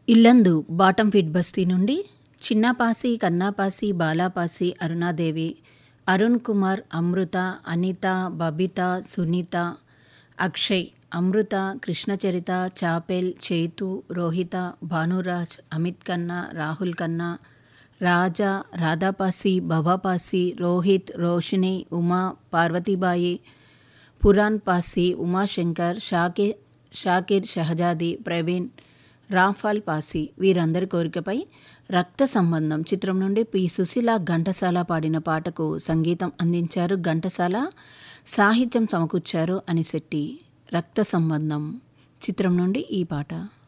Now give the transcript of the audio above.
Yellandu bottom ఫిట్ బస్తీ నుండి చిన్నపాసి కన్నాపాసి బాలాపాసి అరుణాదేవి అరుణ్ కుమార్ అమృత అనిత బబిత సునీత అక్షయ్ అమృత కృష్ణచరిత చాపెల్ చేతు రోహిత భానురాజ్ అమిత్ కన్నా రాహుల్ కన్నా రాజా రాధాపాసి భవాపాసి రోహిత్ రోషిని ఉమా పార్వతీబాయి పురాన్ పాసి ఉమాశంకర్ షాకిర్ షాకిర్ షహజాది ప్రవీణ్ రాంఫాల్ పాసి వీరందరి కోరికపై రక్త సంబంధం చిత్రం నుండి పి సుశీల ఘంటసాల పాడిన పాటకు సంగీతం అందించారు ఘంటసాల సాహిత్యం సమకూర్చారు అనిశెట్టి రక్త సంబంధం చిత్రం నుండి ఈ పాట